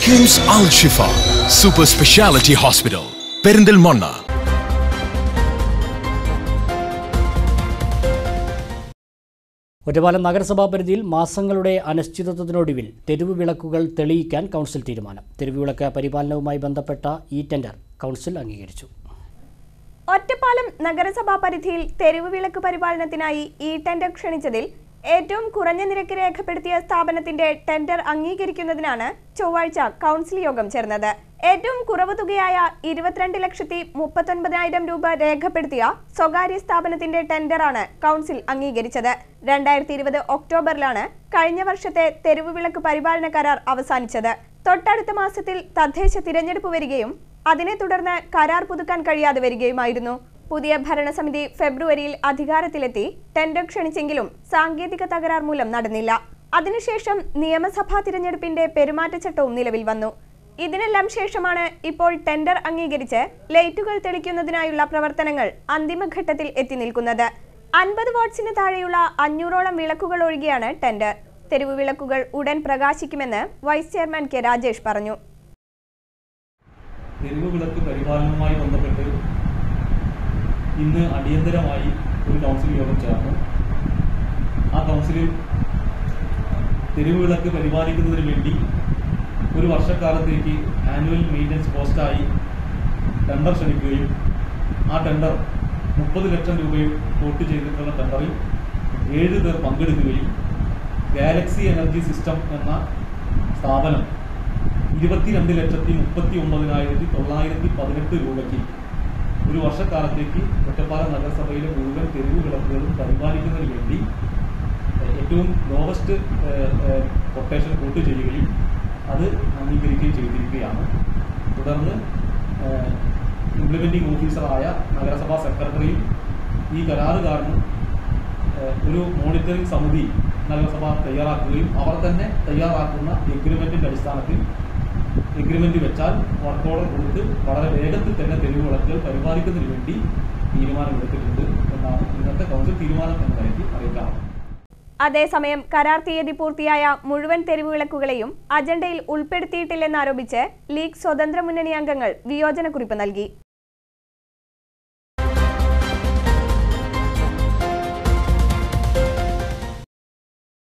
KIMS Al Shifa super speciality hospital Perinthalmanna Ottapalam നഗരസഭാ പരിധിയിൽ മാസങ്ങളുടെ അനിശ്ചിതത്വത്തിനൊടുവിൽ തെരുവ് വിളക്കുകൾ തെളിയിക്കാൻ കൗൺസിൽ തീരുമാനം തെരുവ് വിളക്ക് പരിപാലനവുമായി ബന്ധപ്പെട്ട ഈ ടെൻഡർ കൗൺസിൽ അംഗീകരിച്ചു ഒറ്റപ്പാലം നഗരസഭാ പരിധിയിൽ തെരുവ് വിളക്ക് പരിപാലനത്തിനായി ഈ ടെൻഡർ ക്ഷണിച്ചതിൽ ഏറ്റവും കുറഞ്ഞ നിരക്ക് രേഖപ്പെടുത്തിയ സ്ഥാപനത്തിന്റെ ടെൻഡർ അംഗീകരിക്കുന്നതിനാണ് ചൊവ്വാഴ്ച കൗൺസിൽ യോഗം ചേർന്നത് ഏറ്റവും കുറവ് തുകയായ ഇരുപത്തിരണ്ട് ലക്ഷത്തി മുപ്പത്തൊൻപതിനായിരം രൂപ രേഖപ്പെടുത്തിയ സ്വകാര്യ സ്ഥാപനത്തിന്റെ ടെൻഡറാണ് കൗൺസിൽ അംഗീകരിച്ചത് രണ്ടായിരത്തി ഇരുപത് ഒക്ടോബറിലാണ് കഴിഞ്ഞ വർഷത്തെ തെരുവ് വിളക്ക് പരിപാലന കരാർ അവസാനിച്ചത് തൊട്ടടുത്ത മാസത്തിൽ തദ്ദേശ തിരഞ്ഞെടുപ്പ് വരികയും അതിനെ തുടർന്ന് കരാർ പുതുക്കാൻ കഴിയാതെ വരികയുമായിരുന്നു പുതിയ ഭരണസമിതി ഫെബ്രുവരിയിൽ അധികാരത്തിലെത്തി ടെൻഡർ ക്ഷണിച്ചെങ്കിലും സാങ്കേതിക തകരാർ മൂലം നടന്നില്ല അതിനുശേഷം നിയമസഭാ തിരഞ്ഞെടുപ്പിന്റെ പെരുമാറ്റച്ചട്ടവും നിലവിൽ വന്നു ഇതിനെല്ലാം ശേഷമാണ് ഇപ്പോൾ ടെൻഡർ അംഗീകരിച്ച് ലൈറ്റുകൾ തെളിക്കുന്നതിനായുള്ള പ്രവർത്തനങ്ങൾ അന്തിമഘട്ടത്തിൽ എത്തി നിൽക്കുന്നത് അൻപത് വാട്ട്സിന് താഴെയുള്ള അഞ്ഞൂറോളം വിളക്കുകൾ ഒഴികെയാണ് ടെൻഡർ തെരുവ് വിളക്കുകൾ ഉടൻ പ്രകാശിക്കുമെന്ന് വൈസ് ചെയർമാൻ കെ രാജേഷ് പറഞ്ഞു തെരുവ് വിളക്ക് പരിപാലനവുമായി ബന്ധപ്പെട്ട് ഇന്ന് അടിയന്തരമായി ഒരു കൗൺസിൽ യോഗം ചേർന്നു ആ കൗൺസിലിൽ തെരുവ് വിളക്ക് പരിപാലിക്കുന്നതിന് വേണ്ടി ഒരു വർഷക്കാലത്തേക്ക് ആനുവൽ മെയിൻ്റനൻസ് കോസ്റ്റായി ടെൻഡർ ക്ഷണിക്കുകയും ആ ടെൻഡർ മുപ്പത് ലക്ഷം രൂപയും വോട്ട് ചെയ്തിട്ടുള്ള ടെൻഡറിൽ ഏഴ് പേർ പങ്കെടുക്കുകയും ഗാലക്സി എനർജി സിസ്റ്റം എന്ന സ്ഥാപനം ഇരുപത്തിരണ്ട് ലക്ഷത്തി മുപ്പത്തി ഒമ്പതിനായിരത്തി തൊള്ളായിരത്തി പതിനെട്ട് രൂപയ്ക്ക് ഒരു വർഷക്കാലത്തേക്ക് ഒറ്റപ്പാലം നഗരസഭയിലെ മുഴുവൻ തെരുവ് വിളക്കുകളും പരിപാലിക്കുന്നതിന് വേണ്ടി ഏഹ്, ഏറ്റവും ലോവസ്റ്റ് കൊട്ടേഷൻ വോട്ട് ചെയ്യുകയും അത് അംഗീകരിക്കുകയും ചെയ്തിരിക്കുകയാണ് തുടർന്ന് ഇംപ്ലിമെൻറ്റിംഗ് ഓഫീസറായ നഗരസഭാ സെക്രട്ടറിയും ഈ കരാറുകാരനും ഏഹ്, ഒരു മോണിറ്ററിംഗ് സമിതി നഗരസഭ തയ്യാറാക്കുകയും അവർ തന്നെ തയ്യാറാക്കുന്ന എഗ്രിമെന്റിന്റെ അടിസ്ഥാനത്തിൽ എഗ്രിമെന്റ് വെച്ചാൽ വർക്ക് ഓർഡർ കൊടുത്ത് വളരെ വേഗത്തിൽ തന്നെ തെരുവ് വിളക്കുകൾ പരിപാലിക്കുന്നതിന് വേണ്ടി തീരുമാനമെടുത്തിട്ടുണ്ട് എന്നാണ് ഇന്നത്തെ കൗൺസിൽ തീരുമാനം എന്ന കാര്യത്തിൽ അറിയിക്കാറുള്ളത് അതേസമയം കരാർ തീയതി പൂർത്തിയായ മുഴുവൻ തെരുവ് വിളക്കുകളെയും അജണ്ടയിൽ ഉൾപ്പെടുത്തിയിട്ടില്ലെന്നാരോപിച്ച് ലീഗ് സ്വതന്ത്ര മുന്നണി അംഗങ്ങൾ വിയോജനക്കുറിപ്പ് നൽകി